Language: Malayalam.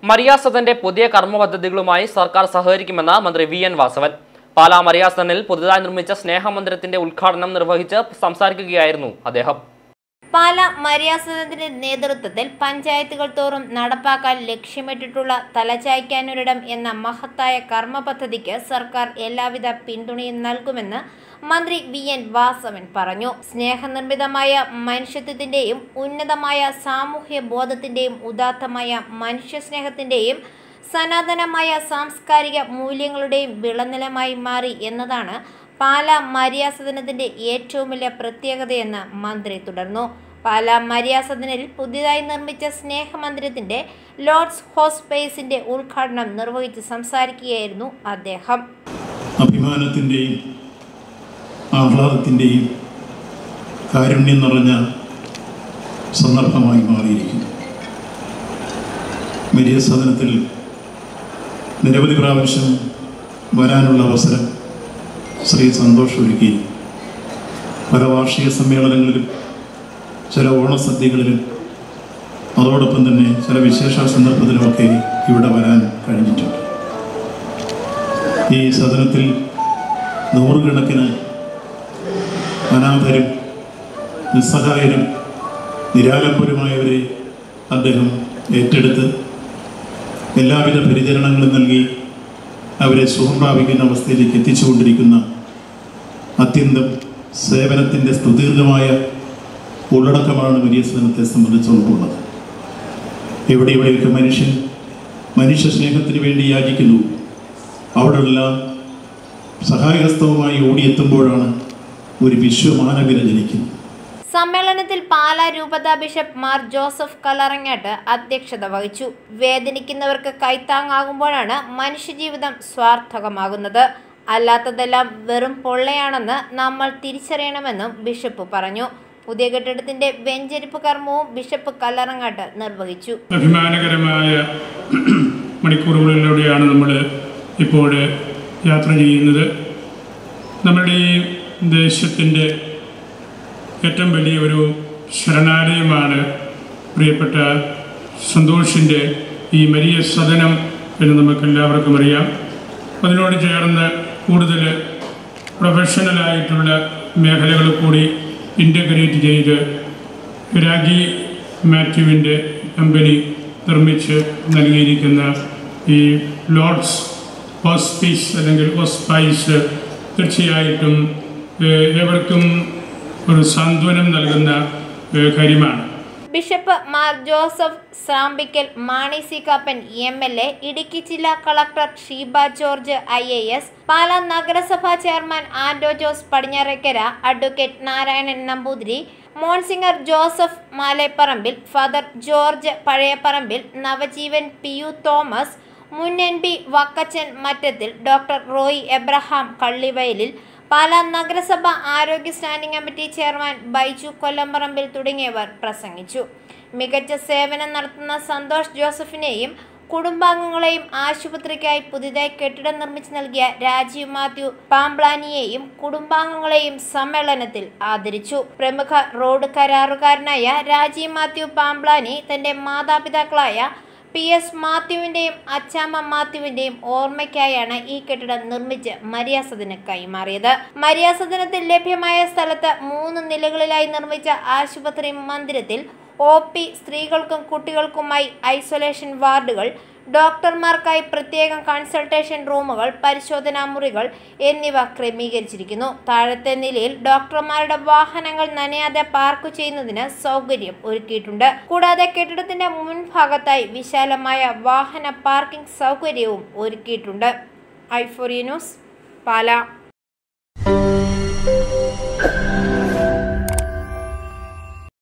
മരിയാസദന്റെ പുതിയ കർമ്മ പദ്ധതികളുമായി സർക്കാർ സഹകരിക്കുമെന്ന് മന്ത്രി വി എൻ വാസവൻ പാലാ മരിയാസദനിൽ പുതുതായി നിർമ്മിച്ച സ്നേഹമന്ദിരത്തിന്റെ ഉദ്ഘാടനം നിർവഹിച്ച് സംസാരിക്കുകയായിരുന്നു അദ്ദേഹം പാല മര്യാസനത്തിന്റെ നേതൃത്വത്തിൽ പഞ്ചായത്തുകൾ തോറും നടപ്പാക്കാൻ ലക്ഷ്യമിട്ടിട്ടുള്ള തലചായ്ക്കാനൊരിടം എന്ന മഹത്തായ കർമ്മ പദ്ധതിക്ക് സർക്കാർ എല്ലാവിധ പിന്തുണയും നൽകുമെന്ന് മന്ത്രി വി എൻ വാസവൻ പറഞ്ഞു സ്നേഹനിർമ്മിതമായ മനുഷ്യത്വത്തിന്റെയും ഉന്നതമായ സാമൂഹ്യ ബോധത്തിന്റെയും ഉദാത്തമായ മനുഷ്യസ്നേഹത്തിന്റെയും സനാതനമായ സാംസ്കാരിക മൂല്യങ്ങളുടെയും വിളനിലമായി മാറി എന്നതാണ് പാല മര്യാസദനത്തിന്റെ ഏറ്റവും വലിയ പ്രത്യേകതയെന്ന് മന്ത്രി തുടർന്നു പാല മര്യാസദനിൽ പുതിയതായി നിർമ്മിച്ച സ്നേഹമന്ദിരത്തിന്റെ ലോർഡ്സ് ഹോസ്പേസിന്റെ ഉദ്ഘാടനം നിർവഹിച്ച് സംസാരിക്കുകയായിരുന്നു അദ്ദേഹം അഭിമാനത്തിൻ്റെയും ആഹ്ലാദത്തിൻ്റെയും കാരുണ്യം നിറഞ്ഞ സന്ദർഭമായി മാറിയിരിക്കുന്നു വലിയ സദനത്തിൽ നിരവധി പ്രാവശ്യം വരാനുള്ള അവസരം ശ്രീ സന്തോഷ് ഒരുക്കി പല വാർഷിക സമ്മേളനങ്ങളിലും ചില ഓണസദ്യകളിലും അതോടൊപ്പം തന്നെ ചില വിശേഷ സന്ദർഭത്തിലുമൊക്കെ ഇവിടെ വരാൻ കഴിഞ്ഞിട്ടുണ്ട് ഈ സദനത്തിൽ നൂറുകണക്കിന് അനാഥരും നിസ്സഹായരും നിരാലംബരുമായവരെ അദ്ദേഹം ഏറ്റെടുത്ത് എല്ലാവിധ പരിചരണങ്ങളും നൽകി അവരെ സുഖം പ്രാപിക്കുന്ന അവസ്ഥയിലേക്ക് എത്തിച്ചുകൊണ്ടിരിക്കുന്ന അത്യന്തം സേവനത്തിൻ്റെ സുദീർഘമായ ഉള്ളടക്കമാണ് വലിയ സദനത്തെ സംബന്ധിച്ചുള്ളത് എവിടെ എവിടെയൊക്കെ മനുഷ്യൻ മനുഷ്യ സ്നേഹത്തിന് വേണ്ടി യാചിക്കുന്നു അവിടെയെല്ലാം സഹായഹസ്തവുമായി ഓടിയെത്തുമ്പോഴാണ് ഒരു വിശ്വമാനവില ജനിക്കുന്നത് സമ്മേളനത്തിൽ പാലാ രൂപതാ ബിഷപ്പ് മാർ ജോസഫ് കലറങ്ങാട്ട് അധ്യക്ഷത വഹിച്ചു വേദനിക്കുന്നവർക്ക് കൈത്താങ്ങാകുമ്പോഴാണ് മനുഷ്യജീവിതം സ്വാർത്ഥകമാകുന്നത് അല്ലാത്തതെല്ലാം വെറും പൊള്ളയാണെന്ന് നമ്മൾ തിരിച്ചറിയണമെന്നും ബിഷപ്പ് പറഞ്ഞു പുതിയ കെട്ടിടത്തിന്റെ വെഞ്ചരിപ്പ് കർമ്മവും ബിഷപ്പ് കല്ലറങ്ങാട്ട് നിർവഹിച്ചു അഭിമാനകരമായ മണിക്കൂറുകളിലൂടെയാണ് നമ്മൾ ഇപ്പോൾ യാത്ര ചെയ്യുന്നത് നമ്മുടെ ഈ ദേശത്തിൻ്റെ ഏറ്റവും വലിയ ഒരു ശരണാലയമാണ് പ്രിയപ്പെട്ട സന്തോഷിൻ്റെ ഈ മരിയ സദനം എന്ന് നമുക്കെല്ലാവർക്കും അറിയാം അതിനോട് ചേർന്ന് കൂടുതൽ പ്രൊഫഷണലായിട്ടുള്ള മേഖലകൾ കൂടി ഇൻ്റഗ്രേറ്റ് ചെയ്ത് രാഗി മാത്യുവിൻ്റെ കമ്പനി നിർമ്മിച്ച് നൽകിയിരിക്കുന്ന ഈ ലോർഡ്സ് ഹോസ്പീസ് അല്ലെങ്കിൽ ഹോസ്പൈസ് തീർച്ചയായിട്ടും ഏഹ്, ഏവർക്കും ഒരു സാന്ത്വനം നൽകുന്ന ഏഹ്, കാര്യമാണ് bishop Mar Joseph Sampickal Mani C Kappan M L A Idukki ജില്ലാ collector Sheeba George I A S Pala നഗരസഭാ chairman Ando Jose Padinjarekkara advocate Narayanan Namboothiri monsignor Joseph Maleparambil father George Pazhayaparambil Navajeevan P U Thomas മുൻ N P Vakkachan Mattathil doctor Roy Abraham Kallivayalil Pala നഗരസഭ ആരോഗ്യ standing committee chairman Baiju Kollamparambil തുടങ്ങിയവർ പ്രസംഗിച്ചു മികച്ച സേവനം നടത്തുന്ന സന്തോഷ് ജോസഫിനെയും കുടുംബാംഗങ്ങളെയും ആശുപത്രിക്കായി പുതിയതായി കെട്ടിടം നിർമ്മിച്ചു നൽകിയ രാജീവ് മാത്യു പാംബ്ലാനിയെയും കുടുംബാംഗങ്ങളെയും സമ്മേളനത്തിൽ ആദരിച്ചു പ്രമുഖ റോഡ് കരാറുകാരനായ രാജീവ് മാത്യു പാംബ്ലാനി തന്റെ മാതാപിതാക്കളായ പി എസ് മാത്യുവിൻ്റെയും അച്ചാമ്മ മാത്യുവിൻ്റെയും ഓർമ്മയ്ക്കായാണ് ഈ കെട്ടിടം നിർമ്മിച്ച് മര്യാസദന് കൈമാറിയത് മര്യാസദനത്തിൽ ലഭ്യമായ സ്ഥലത്ത് മൂന്ന് നിലകളിലായി നിർമ്മിച്ച ആശുപത്രി മന്ദിരത്തിൽ ഒ പി സ്ത്രീകൾക്കും കുട്ടികൾക്കുമായി ഐസൊലേഷൻ വാർഡുകൾ ഡോക്ടർമാർക്കായി പ്രത്യേകം കൺസൾട്ടേഷൻ റൂമുകൾ പരിശോധനാ മുറികൾ എന്നിവ ക്രമീകരിച്ചിരിക്കുന്നു താഴത്തെ നിലയിൽ ഡോക്ടർമാരുടെ വാഹനങ്ങൾ നനയാതെ പാർക്ക് ചെയ്യുന്നതിന് സൗകര്യം ഒരുക്കിയിട്ടുണ്ട് കൂടാതെ കെട്ടിടത്തിന്റെ മുൻഭാഗത്തായി വിശാലമായ വാഹന പാർക്കിംഗ് സൗകര്യവും ഒരുക്കിയിട്ടുണ്ട് ഐഫോറിയ ന്യൂസ് പാല